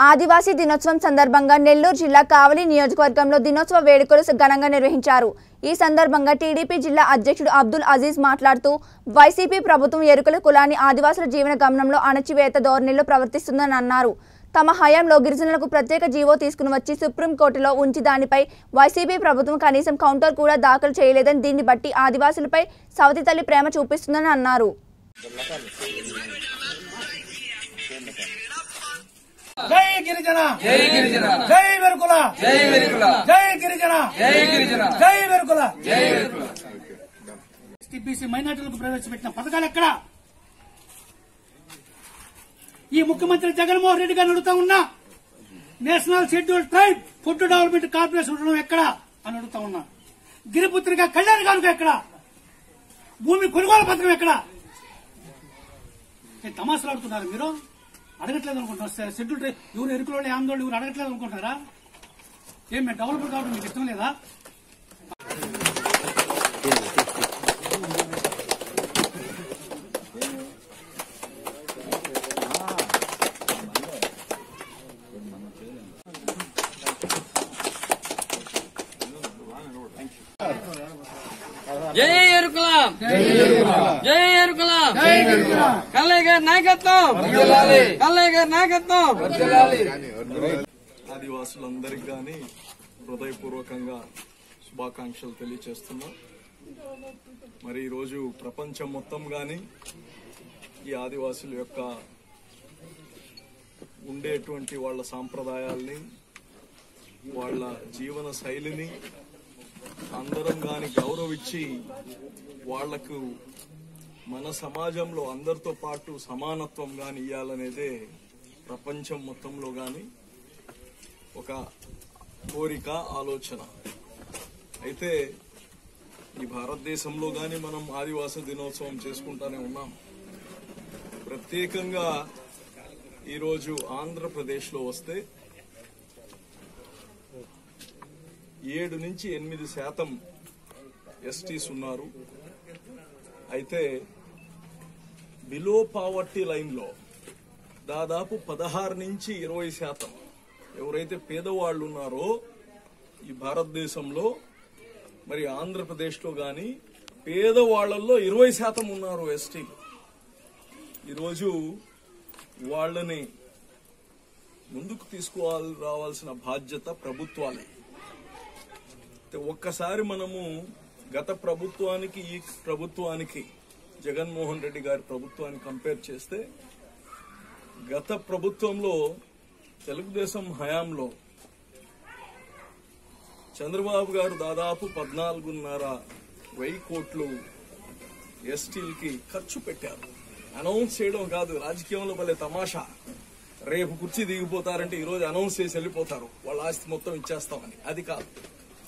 ఆదివాసీ దినోత్సవం సందర్భంగా నెల్లూరు జిల్లా కావలి నియోజకవర్గంలో దినోత్సవ వేడుకలు ఘనంగా నిర్వహించారు ఈ సందర్భంగా టీడీపీ జిల్లా అధ్యక్షుడు అబ్దుల్ అజీజ్ మాట్లాడుతూ వైసీపీ ప్రభుత్వం ఎరుకల కులాన్ని ఆదివాసుల జీవన గమనంలో అణచివేత ధోరణిలో ప్రవర్తిస్తుందని అన్నారు తమ హయాంలో గిరిజనులకు ప్రత్యేక జీవో తీసుకుని వచ్చి సుప్రీంకోర్టులో ఉంచి దానిపై వైసీపీ ప్రభుత్వం కనీసం కౌంటర్ కూడా దాఖలు చేయలేదని దీన్ని బట్టి ఆదివాసులపై సవతి తల్లి ప్రేమ చూపిస్తుందని అన్నారు జై గిరిజన జై గిరిజన జై వెరుకుల జై వెలుగుల జై గిరిజన జై గిరిజన జై వెరుకుల జై వెలుగుల ఎస్టీబీసీ మైనార్టీలకు ప్రవేశపెట్టిన పథకాలు ఎక్కడ ఈ ముఖ్యమంత్రి జగన్మోహన్ రెడ్డి గారిని అడుగుతా ఉన్నా national schedule tribe food development corporation ఉండడం ఎక్కడ అని అడుగుతా ఉన్నా గిరిపుత్రిక కళ్యాణ కానుక ఎక్కడ భూమి కొనుగోలు పథకం ఎక్కడ ఏ తమాషలు ఆడుతున్నారు మీరు అడగట్లేదు అనుకుంటున్నారు షెడ్యూల్ ట్రైబ్ ఎవరు ఎరుకులో ఆందోళన ఎవరు అడగట్లేదు అనుకుంటున్నారా ఏం మేము డెవలప్మెంట్ కావడం మీకు ఇష్టం లేదా జై ఎరుకుల జై ఎరుకుల కల్లయ్య గారి నాయకత్వం కల్లయ్య గారి నాయకత్వం ఆదివాసులందరికీ కానీ హృదయపూర్వకంగా శుభాకాంక్షలు తెలియచేస్తున్నా మరి ఈరోజు ప్రపంచం మొత్తం కానీ ఈ ఆదివాసుల యొక్క ఉండేటువంటి వాళ్ళ సాంప్రదాయాల్ని వాళ్ళ జీవన శైలిని అందరం కానీ గౌరవించి వాళ్లకు మన సమాజంలో అందరితో పాటు సమానత్వం కానీ ఇవ్వాలనేదే ప్రపంచం మొత్తంలో కానీ ఒక కోరిక ఆలోచన అయితే ఈ భారతదేశంలో కానీ మనం ఆదివాస దినోత్సవం చేసుకుంటానే ఉన్నాం ప్రత్యేకంగా ఈరోజు ఆంధ్రప్రదేశ్లో వస్తే ఏడు నుంచి ఎనిమిది శాతం ఎస్టీస్ ఉన్నారు అయితే బిలో పావర్టీ లైన్లో దాదాపు పదహారు నుంచి ఇరవై శాతం ఎవరైతే పేదవాళ్ళు ఉన్నారో ఈ భారతదేశంలో మరి ఆంధ్రప్రదేశ్లో కానీ పేదవాళ్లలో ఇరవై శాతం ఉన్నారు ఎస్టీలు ఈరోజు వాళ్ళని ముందుకు తీసుకోవాలి రావాల్సిన బాధ్యత ప్రభుత్వాలే అయితే ఒక్కసారి మనము గత ప్రభుత్వానికి ఈ ప్రభుత్వానికి జగన్మోహన్ రెడ్డి గారి ప్రభుత్వాన్ని కంపేర్ చేస్తే గత ప్రభుత్వంలో తెలుగుదేశం హయాంలో చంద్రబాబు గారు దాదాపు పద్నాలుగున్నర వెయ్యి కోట్లు ఎస్టీలకి ఖర్చు పెట్టారు అనౌన్స్ చేయడం కాదు రాజకీయంలో భలే తమాషా రేపు కుర్చీ దిగిపోతారంటే ఈ రోజు అనౌన్స్ చేసి వెళ్ళిపోతారు వాళ్ళ ఆస్తి మొత్తం ఇచ్చేస్తామని అది కాదు